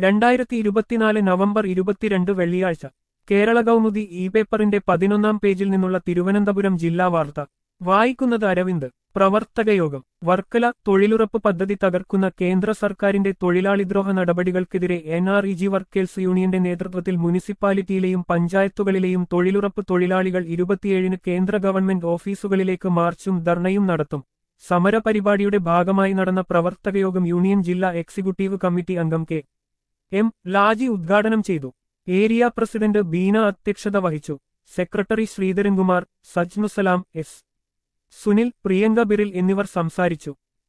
രണ്ടായിരത്തി ഇരുപത്തിനാല് നവംബർ ഇരുപത്തിരണ്ട് വെള്ളിയാഴ്ച കേരള കൗമുദി ഇ പേപ്പറിന്റെ പതിനൊന്നാം പേജിൽ നിന്നുള്ള തിരുവനന്തപുരം ജില്ലാ വാർത്ത വായിക്കുന്നത് അരവിന്ദ് പ്രവർത്തകയോഗം വർക്കല തൊഴിലുറപ്പ് പദ്ധതി തകർക്കുന്ന കേന്ദ്ര സർക്കാരിന്റെ തൊഴിലാളിദ്രോഹ നടപടികൾക്കെതിരെ N R E G workers യൂണിയന്റെ നേതൃത്വത്തിൽ മുനിസിപ്പാലിറ്റിയിലെയും പഞ്ചായത്തുകളിലെയും തൊഴിലുറപ്പ് തൊഴിലാളികൾ ഇരുപത്തിയേഴിന് കേന്ദ്ര ഗവൺമെന്റ് ഓഫീസുകളിലേക്ക് മാർച്ചും ധർണയും നടത്തും സമരപരിപാടിയുടെ ഭാഗമായി നടന്ന പ്രവർത്തകയോഗം യൂണിയൻ ജില്ലാ എക്സിക്യൂട്ടീവ് കമ്മിറ്റി അംഗം കെ എം ലാജി ഉദ്ഘാടനം ചെയ്തു ഏരിയ പ്രസിഡന്റ് ബീന അധ്യക്ഷത വഹിച്ചു സെക്രട്ടറി ശ്രീധരൻകുമാർ സജ്നുസലാം എസ് സുനിൽ പ്രിയങ്ക ബിറിൽ എന്നിവർ സംസാരിച്ചു